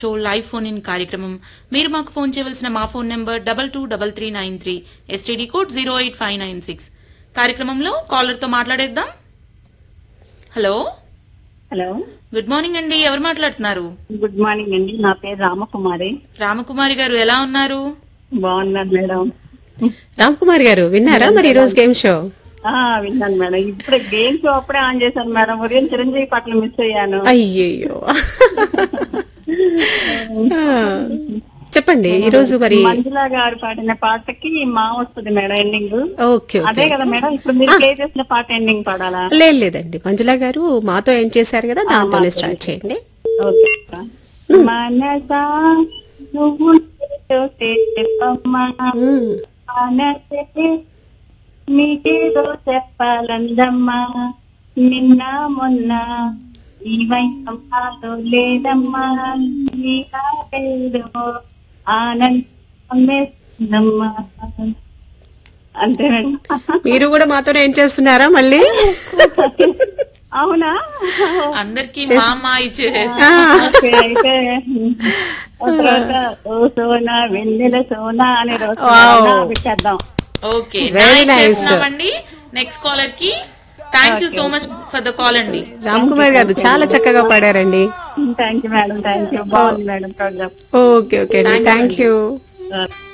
Show live phone in కార్యక్రమం మీరు మాకు ఫోన్ చేయవలసిన మా phone number double two double three nine three STD code zero eight five nine six కార్యక్రమంలో caller తో మాట్లాడేద్దాం హలో హలో గుడ్ మార్నింగ్ అండి ఎవరు మాట్లాడుతున్నారు గుడ్ మార్నింగ్ అండి నా పేరు రామకుమారి రామకుమారి గారు ఎలా ఉన్నారు బాగున్నాను మేడం రామ్ కుమార్ గారు విన్నారా మరి ఈ రోజు గేమ్ షో ఆ విన్నాను మేడం ఇప్పుడే గేమ్ షో అప్పుడే ఆన్ చేశాను మేడం ఉదయం చిరంజీవి పాటలు మిస్ అయ్యాను అయ్యయ్యో ఆ, చెప్పండి ఈ రోజు మరి మంజులా గారు పాడిన పాటకి మా వస్తుంది మేడం ఎండింగ్ ఓకే అదే ఓకే కదా మేడం ఇప్పుడు మీరు ప్లే చేసిన పాట ఎండింగ్ పాడాలా లేదు లేదండి మంజులా గారు మాతో ఏం చేశారు కదా దాంతోనే స్టార్ట్ చేయండి ఓకే మనసా నువ్వు చెప్పమ్మా మ్మ్. మనసే నీకేదో చెప్పాలందమ్మా నిన్న మొన్న ఈ వైపు లేదమ్మా నీకేదో ఆనందమ్మా అంతే మేడం మీరు కూడా మాతోనే ఏం చేస్తున్నారా మళ్ళీ అవునా అందరికి మా మా ఇచ్చేసేసి ఓకే, అయితే ఆ తర్వాత ఓ సోనా వెన్నెల సోనా అనే రోజు సోనా పెట్టేద్దాం ఓకే Very nice. చేస్తున్నామండి నెక్స్ట్ కాలర్ కి thank you so much for the call అండి రామ్ కుమార్ గారు చాలా చక్కగా పాడారండి thank you madam thank you బాగుంది మేడం ప్రోగ్రామ్ ఓకే ఓకే అండి థ్యాంక్ యూ సార్